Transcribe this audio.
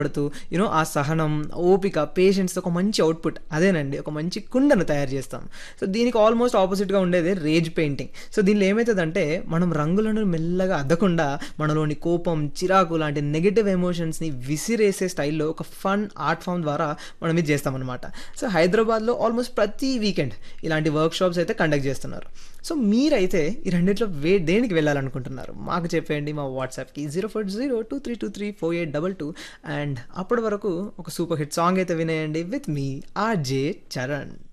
పడుతూ యూనో ఆ సహనం ఓపిక పేషెన్స్తో ఒక మంచి అవుట్పుట్ అదేనండి ఒక మంచి కుండను తయారు చేస్తాం సో దీనికి ఆల్మోస్ట్ ఆపోజిట్గా ఉండేది రేజ్ పెయింటింగ్ సో దీనిలో ఏమవుతుందంటే మనం రంగులను మెల్లగా అద్దకుండా మనలోని కోపం చిరాకు లాంటి నెగిటివ్ ఎమోషన్స్ని విసిరేసే స్టైల్లో ఒక ఫన్ ఆర్ట్ ఫామ్ ద్వారా మనం ఇది చేస్తామన్నమాట సో హైదరాబాద్లో ఆల్మోస్ట్ ప్రతి వీకెండ్ ఇలాంటి వర్క్ షాప్స్ అయితే కండక్ట్ చేస్తున్నారు సో మీరైతే ఈ రెండిట్లో వే దేనికి వెళ్ళాలనుకుంటున్నారు మాకు చెప్పేయండి మా వాట్సాప్కి zero four zero two three two three four eight double two and అప్పటి వరకు ఒక సూపర్ హిట్ సాంగ్ అయితే వినేయండి విత్ మీ ఆర్జే చరణ్